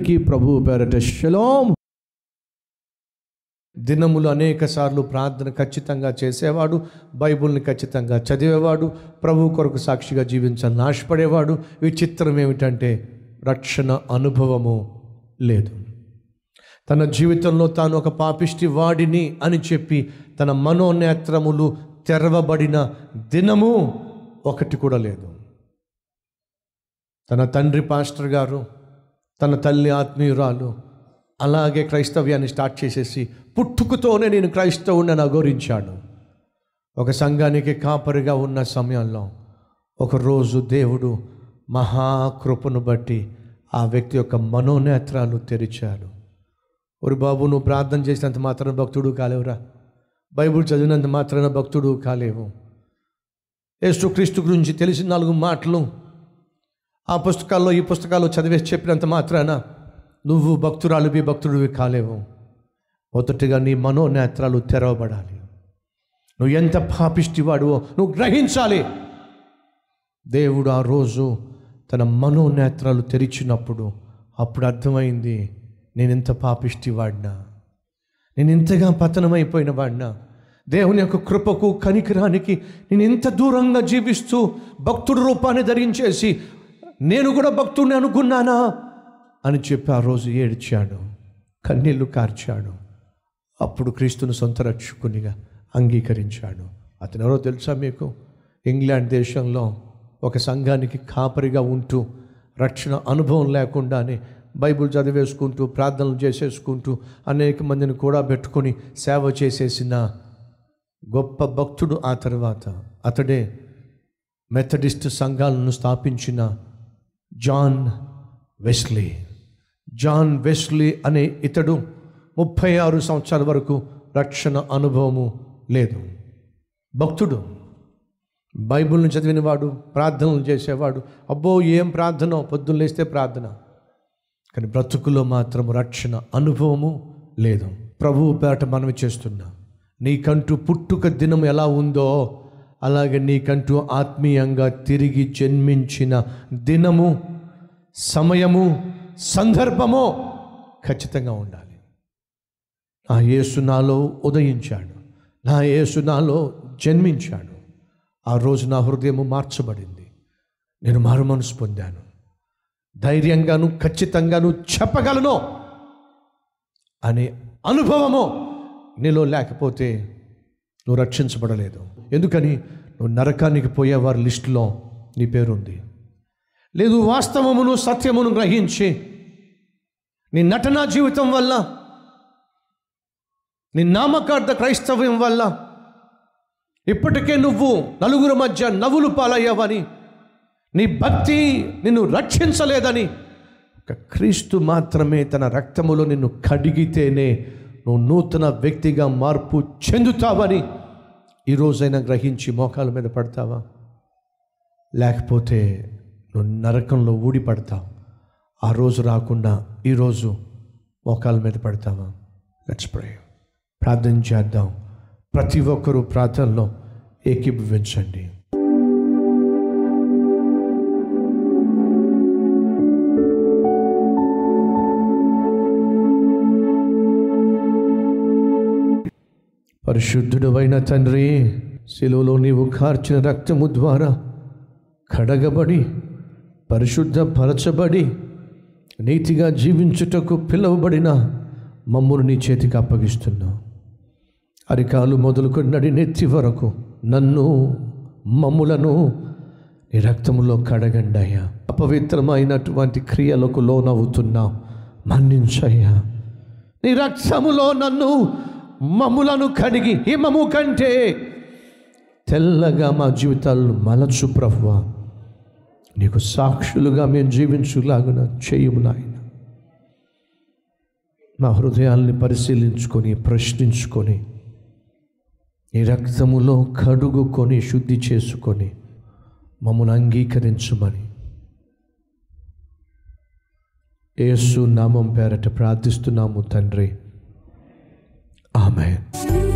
అందరికీ ప్రభు పేరట షలోం దినములు అనేక సార్లు ప్రార్థన ఖచ్చితంగా చేసేవాడు బైబుల్ని ఖచ్చితంగా చదివేవాడు ప్రభు కొరకు సాక్షిగా జీవించాలని ఆశపడేవాడు విచిత్రం ఏమిటంటే రక్షణ అనుభవము లేదు తన జీవితంలో తాను ఒక పాపిష్టి వాడిని అని చెప్పి తన మనోనేత్రములు తెరవబడిన దినము ఒకటి కూడా లేదు తన తండ్రి పాస్టర్ గారు తన తల్లి ఆత్మీయురాలు అలాగే క్రైస్తవ్యాన్ని స్టార్ట్ చేసేసి పుట్టుకతోనే నేను క్రైస్తవుని అఘోరించాడు ఒక సంఘానికి కాపరిగా ఉన్న సమయంలో ఒకరోజు దేవుడు మహాకృపను బట్టి ఆ వ్యక్తి యొక్క మనోనేత్రాలు తెరిచాడు ఒరి బాబు నువ్వు ప్రార్థన చేసినంత మాత్రాన భక్తుడు కాలేవురా బైబుల్ చదివినంత మాత్రాన భక్తుడు కాలేవు యేసుక్రీస్తు గురించి తెలిసిన నాలుగు మాటలు ఆ పుస్తకాల్లో ఈ పుస్తకాల్లో చదివేసి చెప్పినంత మాత్రాన నువ్వు భక్తురాలువి భక్తుడివి కాలేవు మొదటిగా నీ మనోనేత్రాలు తెరవబడాలి నువ్వు ఎంత పాపిష్టివాడువో నువ్వు గ్రహించాలి దేవుడు ఆ రోజు తన మనోనేత్రాలు తెరిచినప్పుడు అప్పుడు అర్థమైంది నేను ఎంత పాపిష్టివాడినా నేను ఇంతగా పతనమైపోయిన వాడినా దేవుని యొక్క కృపకు కనికరానికి నేను ఇంత దూరంగా జీవిస్తూ భక్తుడి రూపాన్ని ధరించేసి నేను కూడా భక్తుడిని అనుకున్నానా అని చెప్పి ఆ రోజు ఏడ్చాడు కన్నీళ్లు కార్చాడు అప్పుడు క్రీస్తును సొంత రక్షకునిగా అంగీకరించాడు అతను ఎవరో తెలుసా మీకు ఇంగ్లాండ్ దేశంలో ఒక సంఘానికి కాపరిగా ఉంటూ రక్షణ అనుభవం లేకుండానే బైబిల్ చదివేసుకుంటూ ప్రార్థనలు చేసేసుకుంటూ అనేక మందిని కూడా పెట్టుకొని సేవ చేసేసిన గొప్ప భక్తుడు ఆ తర్వాత అతడే మెథడిస్ట్ సంఘాలను స్థాపించిన జాన్ వెస్లీ జాన్ వెస్లీ అనే ఇతడు ముప్పై ఆరు సంవత్సరాల వరకు రక్షణ అనుభవము లేదు భక్తుడు బైబిల్ని చదివినవాడు ప్రార్థనలు చేసేవాడు అబ్బో ఏం ప్రార్థన పొద్దున్న లేస్తే ప్రార్థన కానీ బ్రతుకులో మాత్రం రక్షణ అనుభవము లేదు ప్రభువు పేట మనవి చేస్తున్నా నీకంటూ పుట్టుక దినం ఎలా ఉందో అలాగే నీకంటూ ఆత్మీయంగా తిరిగి జన్మించిన దినము సమయము సందర్భము ఖచ్చితంగా ఉండాలి నా యేసు నాలో ఉదయించాడు నా యేసు నాలో జన్మించాడు ఆ రోజు నా హృదయము మార్చబడింది నేను మారు మనసు పొందాను ధైర్యంగాను ఖచ్చితంగాను చెప్పగలను అనే అనుభవము నీలో లేకపోతే నువ్వు రక్షించబడలేదు ఎందుకని నువ్వు నరకానికి పోయేవారి లిస్టులో నీ పేరుంది లేదు వాస్తవమును సత్యమును గ్రహించి నీ నటనా జీవితం వల్ల నీ నామకార్థ క్రైస్తవ్యం వల్ల ఇప్పటికే నువ్వు నలుగురు మధ్య నవ్వులు పాలయ్యావని నీ భక్తి నిన్ను రక్షించలేదని ఒక క్రీస్తు మాత్రమే తన రక్తములో నిన్ను కడిగితేనే నువ్వు నూతన వ్యక్తిగా మార్పు చెందుతావని ఈ రోజైనా గ్రహించి మోకాల మీద పడతావా లేకపోతే నువ్వు నరకంలో ఊడిపడతావు ఆ రోజు రాకుండా ఈరోజు మోకాల మీద పడతావా లెట్స్ ప్రే ప్రార్థన చేద్దాం ప్రతి ఒక్కరూ ప్రార్థనలో ఏకీభవించండి పరిశుద్ధుడవైన తండ్రి శిలువలో నీవు కార్చిన రక్తము ద్వారా కడగబడి పరిశుద్ధపరచబడి నీతిగా జీవించుటకు పిలువబడిన మమ్మును నీ చేతికి అప్పగిస్తున్నావు అరికాలు మొదలుకొని నడి నెత్తి వరకు నన్ను మమ్ములను నీ రక్తములో కడగండయ్యా అపవిత్రమైనటువంటి క్రియలకు లోనవుతున్నావు మన్నించయ్యా నీ రక్తములో నన్ను మమ్ములను కడిగి హిమము కంటే తెల్లగా మా జీవితాలను మలచు ప్రభువా నీకు సాక్షులుగా మేము జీవించులాగున చేయుము నాయన మా హృదయాల్ని పరిశీలించుకొని ప్రశ్నించుకొని నీ రక్తములో కడుగుకొని శుద్ధి చేసుకొని మమ్మల్ని అంగీకరించమని యేసు నామం పేరట ప్రార్థిస్తున్నాము తండ్రి ఆమె